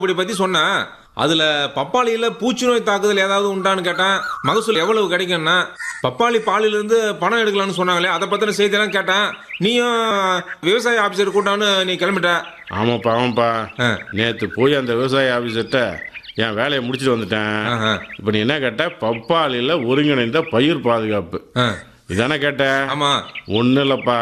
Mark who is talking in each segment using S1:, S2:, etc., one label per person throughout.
S1: இப்படி பத்தி சொன்னேன் அதுல பப்பாளியில பூச்சி நோய் தாக்குதல் ஏதாவது உண்டான்னு கேட்டேன் மகசூல் எவ்வளவு கிடைக்கும்னா பப்பாளி பாலில இருந்து பணம் எடுக்கலாம்னு சொன்னாங்களே அதை பத்தின செய்தியெல்லாம் கேட்டேன் நீயும் விவசாய ஆபீசர் கூட்டான்னு நீ கிளம்பிட்ட
S2: ஆமாப்பா ஆமாப்பா
S1: ஆ.
S2: நேற்று போய் அந்த விவசாய ஆஃபீஸர்கிட்ட என் வேலையை முடிச்சுட்டு வந்துட்டேன்
S1: ஆஹா.
S2: இப்போ நீ என்ன கேட்ட பப்பாளியில் ஒருங்கிணைந்த பயிர் பாதுகாப்பு
S1: ஆ,
S2: இதானே கேட்ட
S1: ஆமா
S2: ஒன்றும் இல்லைப்பா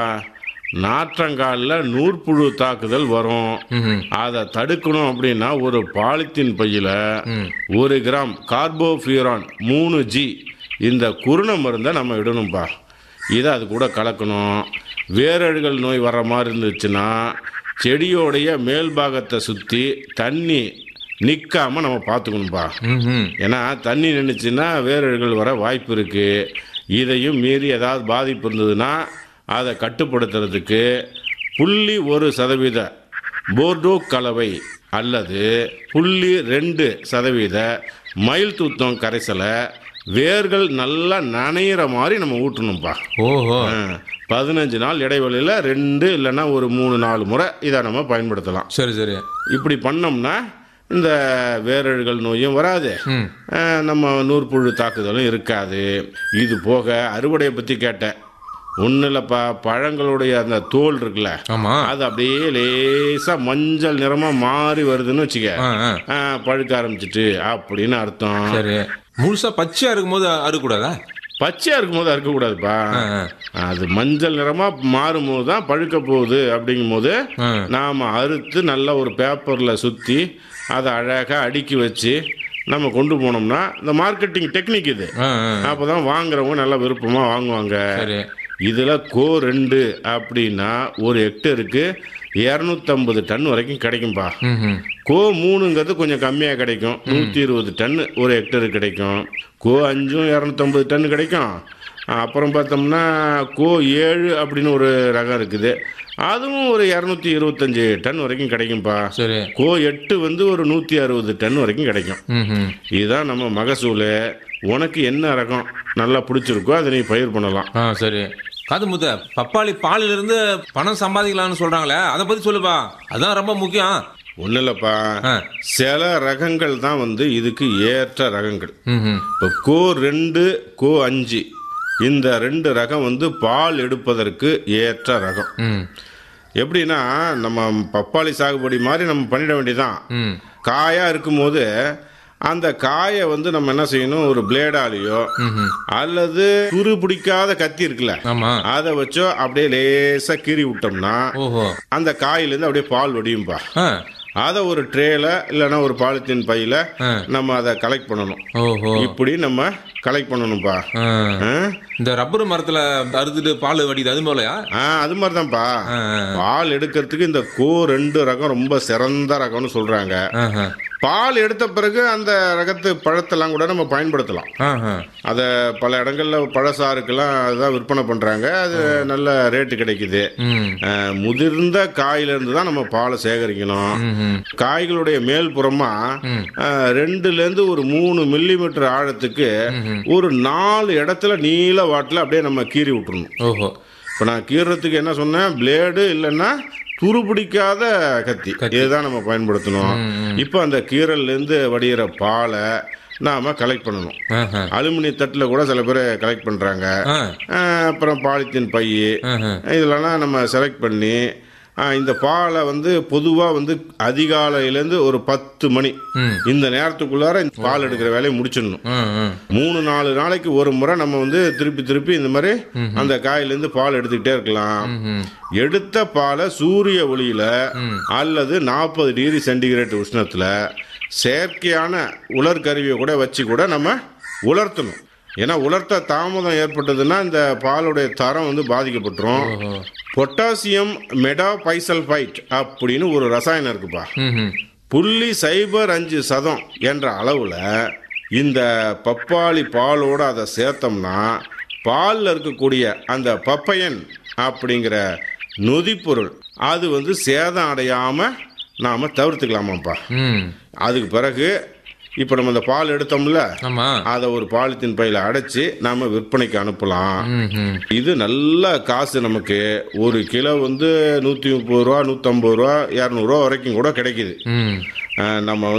S2: நாற்றங்காலில் நூற்புழு தாக்குதல் வரும்
S1: ம்ஹும்.
S2: அதை தடுக்கணும் அப்படின்னா ஒரு பாலித்தீன் பையில் ஒரு கிராம் கார்போஃபியூரான் மூணு ஜி இந்த குருண மருந்தை நம்ம இடணும்ப்பா இதை அது கூட கலக்கணும் வேரழுகல் நோய் வர்ற மாதிரி இருந்துச்சுன்னா செடியோடைய மேல் பாகத்தை சுற்றி தண்ணி நிற்காம நம்ம பார்த்துக்கணும்ப்பா
S1: ம்ஹும்.
S2: ஏன்னா தண்ணி நின்றுச்சுன்னா வேரழுகல் வர வாய்ப்பு இருக்குது இதையும் மீறி ஏதாவது பாதிப்பு இருந்ததுன்னா அதை கட்டுப்படுத்துறதுக்கு புள்ளி ஒரு சதவீத போர்டோ கலவை அல்லது புள்ளி ரெண்டு சதவீத மயில் தூத்தம் கரைசலை வேர்கள் நல்லா நனையிற மாதிரி நம்ம ஊட்டணும்ப்பா
S1: ஓஹோ
S2: ஆ, பதினஞ்சு நாள் இடைவெளியில் ரெண்டு இல்லைன்னா ஒரு மூணு நாலு முறை இதை நம்ம பயன்படுத்தலாம்
S1: சரி சரி
S2: இப்படி பண்ணோம்னா இந்த வேரழுகல் நோயும் வராது
S1: ம்.
S2: அஹ், நம்ம நூற்புழு தாக்குதலும் இருக்காது இது போக அறுவடையை பற்றி கேட்டேன் ஒன்றும் இல்லைப்பா பழங்களுடைய அந்த தோல் இருக்குல்ல
S1: ஆமா
S2: அது அப்படியே லேசாக மஞ்சள் நிறமாக மாறி வருதுன்னு வச்சுக்க
S1: ஆ, ஆ.
S2: அஹ், பழுக்க ஆரம்பிச்சிட்டு அப்படின்னு அர்த்தம்
S1: சரி முழுசா பச்சையா இருக்கும்போது அறுக்கூடாதா
S2: பச்சையாக இருக்கும்போது அறுக்கக்கூடாதுப்பா
S1: ஆ, ஆ.
S2: அது மஞ்சள் நிறமாக மாறும்போது தான் பழுக்க போகுது அப்படிங்கும்போது
S1: ஆ.
S2: நாம் அறுத்து நல்லா ஒரு பேப்பரில் சுற்றி அதை அழகாக அடுக்கி வச்சு நம்ம கொண்டு போனோம்னா இந்த மார்க்கெட்டிங் டெக்னிக் இது
S1: ஆ, ஆ.
S2: அப்போ தான் வாங்குறவங்க நல்லா விருப்பமாக வாங்குவாங்க
S1: சரி
S2: இதில் கோ ரெண்டு அப்படின்னா ஒரு ஹெக்டருக்கு இரநூத்தம்பது டன் வரைக்கும் கிடைக்கும்பா
S1: ம்ஹும்.
S2: கோ மூணுங்கிறது கொஞ்சம் கம்மியாக கிடைக்கும் நூற்றி இருபது டன்னு ஒரு ஹெக்டருக்கு கிடைக்கும் கோ அஞ்சும் இரநூத்தம்பது டன் கிடைக்கும் அப்புறம் பார்த்தோம்னா கோ ஏழு அப்படின்னு ஒரு ரகம் இருக்குது அதுவும் ஒரு இரநூத்தி இருபத்தஞ்சி டன் வரைக்கும் கிடைக்கும்பா
S1: சரி
S2: கோ எட்டு வந்து ஒரு நூற்றி அறுபது டன் வரைக்கும் கிடைக்கும்
S1: ம்ஹும்.
S2: இதுதான் நம்ம மகசூல் உனக்கு என்ன ரகம் நல்லா பிடிச்சிருக்கோ அதை நீ பயிர் பண்ணலாம்
S1: ஆ சரி காது முத்த பப்பாளி பாலில இருந்து பணம் சம்பாதிக்கலாம்னு சொல்றாங்களே அதை பத்தி சொல்லுப்பா அதான் ரொம்ப முக்கியம்
S2: ஒன்றும் இல்லைப்பா
S1: ஆ.
S2: சில ரகங்கள் தான் வந்து இதுக்கு ஏற்ற ரகங்கள்
S1: ம்ஹும்.
S2: இப்போ கோ ரெண்டு கோ அஞ்சு இந்த ரெண்டு ரகம் வந்து பால் எடுப்பதற்கு ஏற்ற ரகம்
S1: ம்
S2: எப்படின்னா நம்ம பப்பாளி சாகுபடி மாதிரி நம்ம பண்ணிட வேண்டியதான்
S1: ம்
S2: காயா இருக்கும்போது அந்த காயை வந்து நம்ம என்ன செய்யணும் ஒரு பிளேடாலேயோ
S1: ம்ஹும்.
S2: அல்லது துரு பிடிக்காத கத்தி இருக்குல்ல
S1: ஆமா
S2: அதை வச்சோ அப்படியே லேசா கீறி விட்டோம்னா
S1: ஓஹோ
S2: அந்த காயிலேருந்து அப்படியே பால் வடியும்பா
S1: ஆ
S2: அதை ஒரு ட்ரேல இல்லைன்னா ஒரு பாலித்தீன் பையில
S1: ஆ.
S2: நம்ம அதை கலெக்ட் பண்ணணும்
S1: ஓஹோ
S2: இப்படி நம்ம கலெக்ட் பண்ணணும்ப்பா
S1: ஆ.
S2: ஆ?
S1: இந்த ரப்பர் மரத்துல அறுத்துட்டு பால் வடிது அது போலயா
S2: ஆ அது மாதிரி தான்ப்பா
S1: ஆ, ஆ.
S2: பால் எடுக்கிறதுக்கு இந்த கோ ரெண்டு ரகம் ரொம்ப சிறந்த ரகம்னு சொல்றாங்க
S1: ஆஹா.
S2: பால் எடுத்த பிறகு அந்த ரகத்து பழத்தெல்லாம் கூட நம்ம பயன்படுத்தலாம்
S1: ஆஹா.
S2: அதை பல இடங்கள்ல பழசாருக்கெல்லாம் அதுதான் விற்பனை பண்றாங்க அது நல்ல ரேட்டு கிடைக்குது
S1: ம்
S2: ஆ, முதிர்ந்த காயிலிருந்து தான் நம்ம பாலை சேகரிக்கணும்
S1: ம்ஹும்.
S2: காய்களுடைய மேல் புறமா ஆ, ரெண்டுல இருந்து ஒரு மூணு மில்லிமீட்டர் ஆழத்துக்கு ஒரு நாலு இடத்துல நீல வாட்டில் அப்படியே நம்ம கீறி விட்டுறணும்
S1: ஓஹோ
S2: இப்போ நான் கீறதுக்கு என்ன சொன்னேன் பிளேடு இல்லைன்னா துரு பிடிக்காத கத்தி இதுதான் நம்ம பயன்படுத்தணும் இப்போ அந்த கீரல்லேருந்து வடிகிற பாலை நாம கலெக்ட் பண்ணணும்
S1: ஆஹா.
S2: அலுமினிய தட்டில் கூட சில பேர் கலெக்ட் பண்ணுறாங்க
S1: ஆ.
S2: அப்புறம் பாலித்தீன் பை
S1: ஆஹா.
S2: இதெல்லாம் நம்ம செலக்ட் பண்ணி ஆ, இந்த பாலை வந்து பொதுவாக வந்து அதிகாலையிலேருந்து ஒரு பத்து மணி
S1: ம்.
S2: இந்த நேரத்துக்குள்ளார இந்த பால் எடுக்கிற வேலையை முடிச்சிடணும்
S1: ஆ, ஆ.
S2: மூணு நாலு நாளைக்கு ஒரு முறை நம்ம வந்து திருப்பி திருப்பி இந்த மாதிரி அந்த காயிலேருந்து பால் எடுத்துக்கிட்டே இருக்கலாம்
S1: ம்ஹும்.
S2: எடுத்த பாலை சூரிய ஒளியில அல்லது நாற்பது டிகிரி சென்டிகிரேட் உஷ்ணத்துல செயற்கையான உலர் கருவியை கூட வச்சு கூட நம்ம உலர்த்தணும் ஏன்னா உலர்த்த தாமதம் ஏற்பட்டதுன்னா இந்த பாலுடைய தரம் வந்து பாதிக்கப்பட்டுரும் பொட்டாசியம் மெடாபைசல்ஃபைட் அப்படின்னு ஒரு ரசாயனம் இருக்குப்பா
S1: ம்ஹும்.
S2: புள்ளி சைபர் அஞ்சு சதம் என்ற அளவில் இந்த பப்பாளி பாலோட அதை சேர்த்தோம்னா பாலில் இருக்கக்கூடிய அந்த பப்பையன் அப்படிங்கிற நொதிப்பொருள் அது வந்து சேதம் அடையாமல் நாம் தவிர்த்துக்கலாமாப்பா
S1: ம்
S2: அதுக்கு பிறகு இப்போ நம்ம இந்த பால் எடுத்தோம்ல
S1: ஆமா
S2: அதை ஒரு பாலித்தீன் பையில் அடைச்சி நாம விற்பனைக்கு அனுப்பலாம்
S1: ம்ஹும்.
S2: இது நல்ல காசு நமக்கு ஒரு கிலோ வந்து நூற்றி முப்பது ரூபா நூற்றம்பது ரூபா இரநூறுவா வரைக்கும் கூட கிடைக்குது
S1: ம்
S2: அஹ், நம்ம